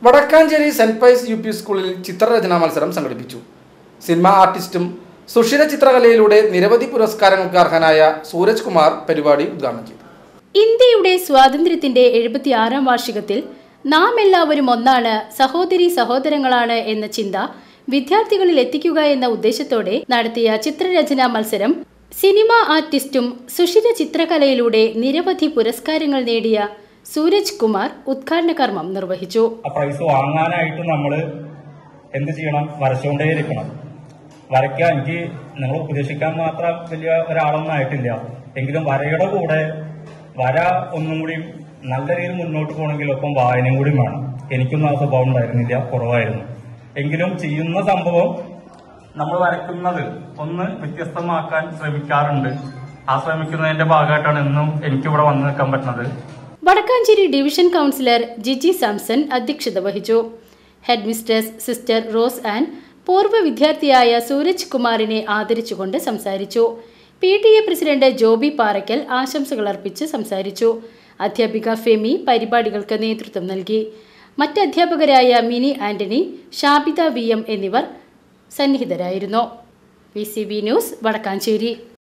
Vadakkanchery saint Pius U P സ്കൂളിൽ ചിത്രരചനാ മത്സരം സംഘടിപ്പിച്ചു സിനിമ ആർട്ടിസ്റ്റും സുഷിര ചിത്രകലയിലൂടെ നിരവധി പുരസ്കാരങ്ങൾക്ക് അർഹനായ സൂരജ് കുമാർ പരിപാടി ഉദ്ഘാടനം ചെയ്തു ഇന്ത്യയുടെ സ്വാതന്ത്ര്യത്തിന്റെ എഴുപത്തിയാറാം വാർഷികത്തിൽ നാം എല്ലാവരും ഒന്നാണ് സഹോദരി സഹോദരങ്ങളാണ് എന്ന ചിന്ത വിദ്യാർത്ഥികളിൽ എത്തിക്കുക എന്ന ഉദ്ദേശത്തോടെ നടത്തിയ ചിത്രരചനാ മത്സരം സിനിമ ആർട്ടിസ്റ്റും സുഷിര ചിത്രകലയിലൂടെ നിരവധി പുരസ്കാരങ്ങൾ നേടിയ സൂരജ് കുമാർ ഉദ്ഘാടന കർമ്മം നിർവഹിച്ചു ആ പ്രൈസ് വാങ്ങാനായിട്ട് നമ്മൾ എന്ത് ചെയ്യണം വരച്ചുകൊണ്ടേയിരിക്കണം വരയ്ക്കാൻ എനിക്ക് നിങ്ങൾ ഉപദേശിക്കാൻ മാത്രം വലിയ ഒരാളൊന്നും ആയിട്ടില്ല എങ്കിലും വരയുടെ കൂടെ വര ഒന്നും കൂടി നല്ല രീതിയിൽ മുന്നോട്ട് പോകണമെങ്കിൽ ഒപ്പം വായനയും കൂടി വേണം എനിക്കൊന്നും ആ സ്വഭാവം ഉണ്ടായിരുന്നില്ല കുറവായിരുന്നു എങ്കിലും ചെയ്യുന്ന സംഭവം നമ്മൾ വരയ്ക്കുന്നത് ഒന്ന് വ്യത്യസ്തമാക്കാൻ ശ്രമിക്കാറുണ്ട് ആ ശ്രമിക്കുന്നതിന്റെ ഭാഗമായിട്ടാണ് ഇന്നും എനിക്കിവിടെ വന്നു നിൽക്കാൻ പറ്റുന്നത് Vadakkanchery division councillor Jiji Samson അധ്യക്ഷത വഹിച്ചു head mistress sister Rose Ann പൂർവ്വ വിദ്യാർത്ഥിയായ സൂരജ് കുമാറിനെ ആദരിച്ചുകൊണ്ട് സംസാരിച്ചു P T A president Joby Parakkal ആശംസകൾ അർപ്പിച്ച് സംസാരിച്ചു അധ്യാപിക ഫെമി പരിപാടികൾക്ക് നേതൃത്വം നൽകി മറ്റ് അധ്യാപകരായ Mini Antony Shabitha V M എന്നിവർ സന്നിഹിതരായിരുന്നു V C B news Vadakkanchery